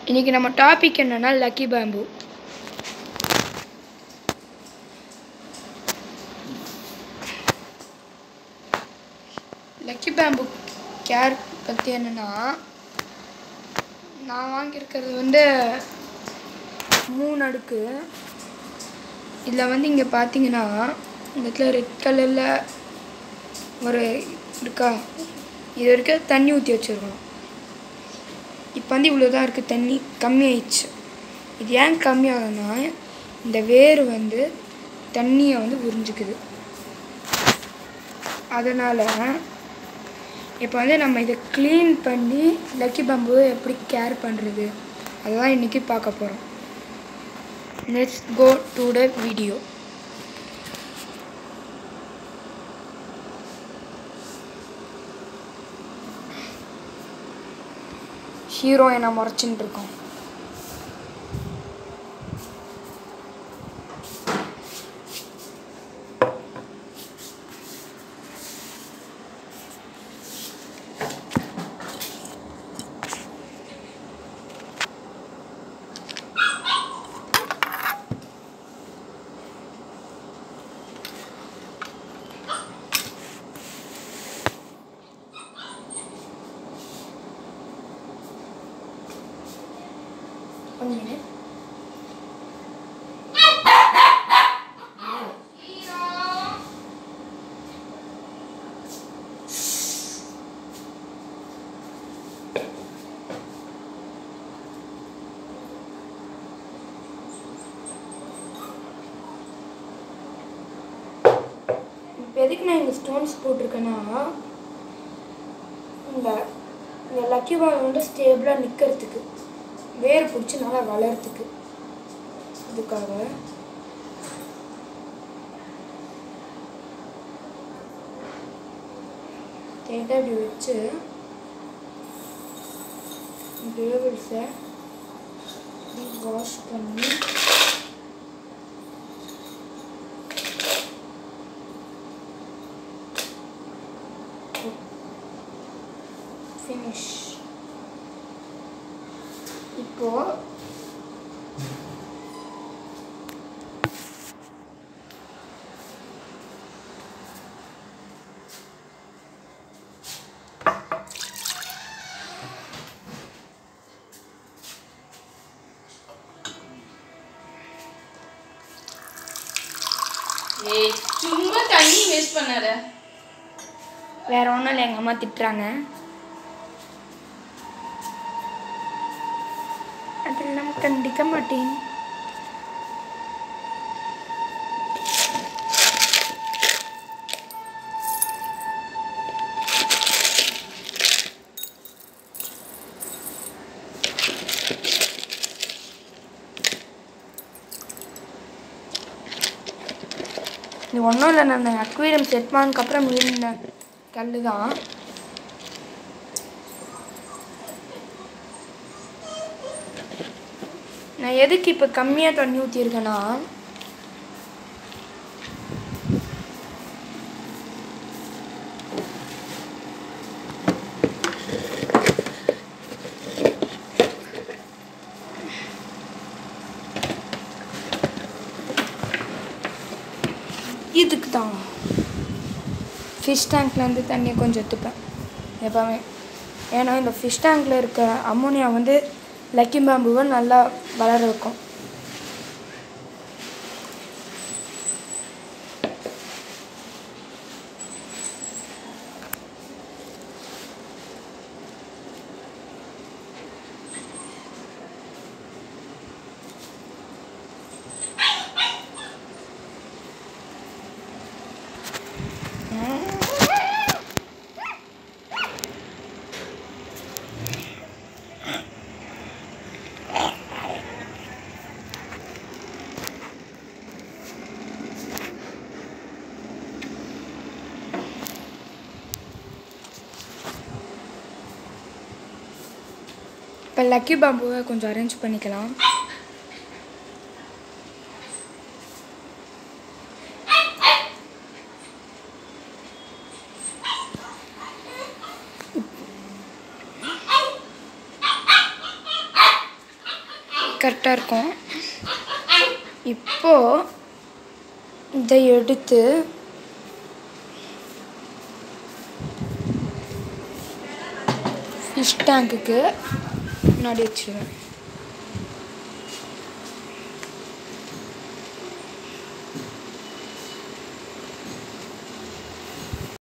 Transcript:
இன்றைக்கி நம்ம டாபிக் என்னென்னா lucky bamboo lucky bamboo care பற்றி என்னென்னா நான் வாங்கியிருக்கிறது வந்து மூணு அடுக்கு இதில் வந்து இங்கே பார்த்தீங்கன்னா இந்த இடத்துல ரெட் கலரில் ஒரு இருக்கா இது வரைக்கும் தண்ணி ஊற்றி வச்சுருக்கணும் இப்போ வந்து இவ்வளோ தான் இருக்குது தண்ணி கம்மியாயிடுச்சு இது ஏன் கம்மியாகுதுன்னா இந்த வேர் வந்து தண்ணியை வந்து உறிஞ்சிக்குது அதனால் இப்போ வந்து நம்ம இதை க்ளீன் பண்ணி லக்கி பம்பு எப்படி கேர் பண்ணுறது அதுதான் இன்றைக்கி பார்க்க போகிறோம் let's go to the video hero என்ன முறைச்சின்னு இருக்கோம் ஒன் மினிட் இப்போ எதுக்கு நான் இங்கே ஸ்டோன்ஸ் போட்டிருக்கேன்னா இந்த இந்த லக்கி பால் வந்து ஸ்டேபிளாக நிற்கிறதுக்கு வேர் பிடிச்சி நல்லா வளர்றதுக்கு இதுக்காக தேங்காய் இப்படி வச்சு டேபிள்ஸை வாஷ் பண்ணி ஃபினிஷ் இப்போ ஏய் சும்மா தண்ணி வேஸ்ட் பண்ணாத வேற ஒன்றும் இல்லை எங்கள் அம்மா திட்டுறாங்க அதெல்லாம் கண்டிக்க மாட்டேன் இது ஒன்றும் இல்லை நான் அக்வேரியம் செட் பண்ணதுக்கப்புறம் மீன் கல் தான் நான் எதுக்கு இப்போ கம்மியாக தண்ணி ஊற்றிருக்கேன்னா இதுக்கு தான் ஃபிஷ் டேங்க்லேருந்து தண்ணியை கொஞ்சம் எடுத்துப்பேன் எப்போவுமே ஏன்னா இந்த ஃபிஷ் டேங்க்கில் இருக்க அம்மோனியா வந்து லக்கி பேம்புவை நல்லா வளர வைக்கும் இப்போ லக்கி பாம்புவை கொஞ்சம் அரேஞ்ச் பண்ணிக்கலாம் கரெக்டாக இருக்கும் இப்போ இதை எடுத்து ஃபிஷ் டேங்க்குக்கு முன்னாடி வச்சுருவேன்